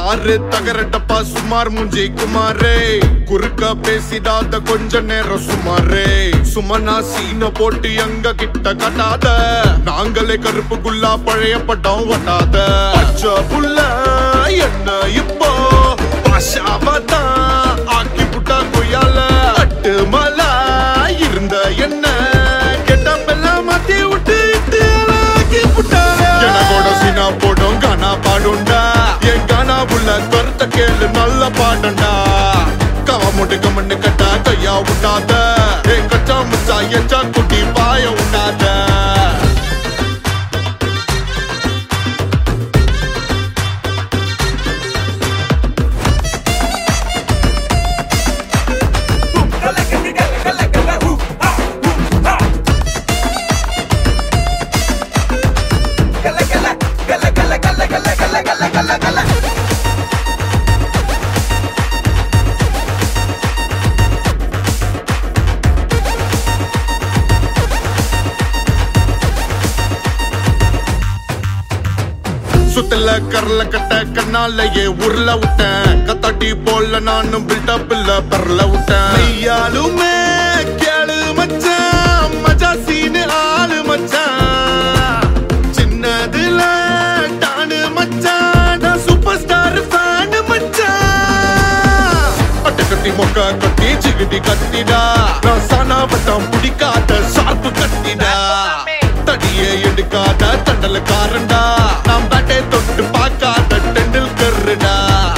தாரு தகரட்டப்பா சுமார் முஞ்சி குமாரே குறுக்க பேசிடாத கொஞ்ச நேரம் சுமாரே சுமனா சீன போட்டு எங்க கிட்ட கட்டாத நாங்களே கருப்புக்குள்ளா பழைய பட்டம் ஒட்டாத பச்சை புள்ள என்ன இப்போ பாஷாவதான் ஆக்கி புட்டா கொய்யால அட்டு மலா இருந்த என்ன கெட்டப்பெல்லாம் மாத்தி விட்டு இட்டு அழகி புட்டால எனக்கோட சீனா போடும் கானா பாடுண்டா என் கானா புள்ள கருத்த கேளு நல்ல பாடுண்டா கவ முட்டு கம்மண்ணு கட்டா கையா விட்டாத என் கச்சா முச்சா எச்சா குட்டி பாய விட்டாத சுத்தல கரல கட்ட கண்ணாலேயே உருள விட்டேன் கத்தாட்டி போல நானும் பில்டப் இல்ல பரல விட்டேன் ஐயாலுமே கேளு மச்சான் மஜா சீனு ஆளு மச்சான் சின்னதுல டானு மச்சான் நான் சூப்பர் ஸ்டார் ஃபேன் மச்சான் அட்டை கட்டி மொக்க கட்டி சிகிட்டி கட்டிடா நான் சானா வட்டம் பிடிக்காத ஷார்ப்பு கட்டிடா தடியே எடுக்காத தண்டல காரண்டா நாம் பேட்டை தொட்டு பார்க்காத டெண்டுல்கர்டா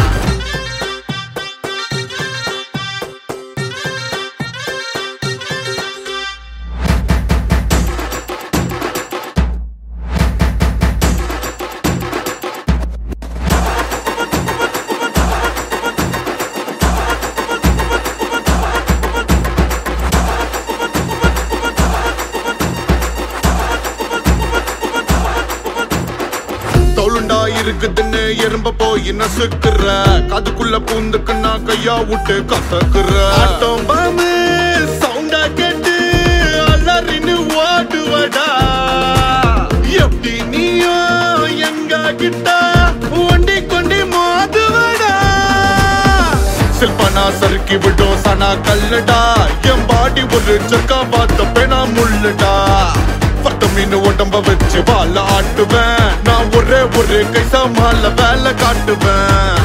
தோளுண்டா இருக்குதுன்னு எறும்ப போய் நசுக்குற காதுக்குள்ள பூந்துக்குன்னா கையா விட்டு கசக்குற ஆட்டம் பாமு சவுண்டா கேட்டு அலறின்னு ஓடுவடா எப்படி நீயோ எங்க கிட்ட வண்டி கொண்டி மோதுவடா சில்பனா சறுக்கி விடும் சனா கல்லுடா என் பாடி ஒரு சக்கா பார்த்த பேனா முள்ளுடா பத்து மீன் உடம்ப வச்சு வாழ ஆட்டுவேன் நான் ஒரே ஒரு கை சமால வேலை காட்டுவேன்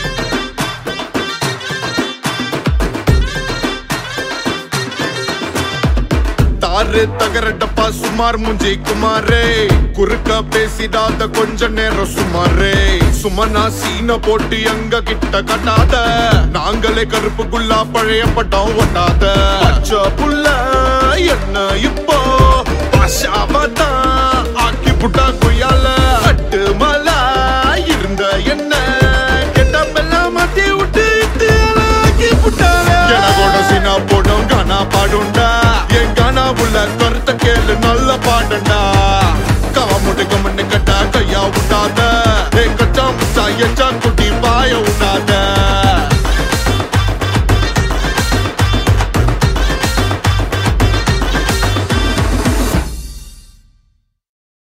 தாரு தகரட்டப்பா சுமார் முஞ்சி குமாரே குறுக்க பேசிடாத கொஞ்ச நேரம் சுமாரே சுமனா சீன போட்டு எங்க கிட்ட கட்டாத நாங்களே கருப்புக்குள்ளா பழைய பட்டம் ஒட்டாத பச்சை புள்ள என்ன இப்போ பாஷாவதான் ஆக்கி புட்டா கொய்யால அட்டு மலா இருந்த என்ன கெட்டப்பெல்லாம் மாத்தி விட்டு இட்டு அழகி புட்டால எனக்கோட சீனா போடும் கானா பாடுண்டா என் கானா உள்ள கருத்த கேளு நல்ல பாடுண்டா கவ முட்டு கம்மண்ணு கட்டா கையா விட்டாத என் கச்சா முச்சா எச்சா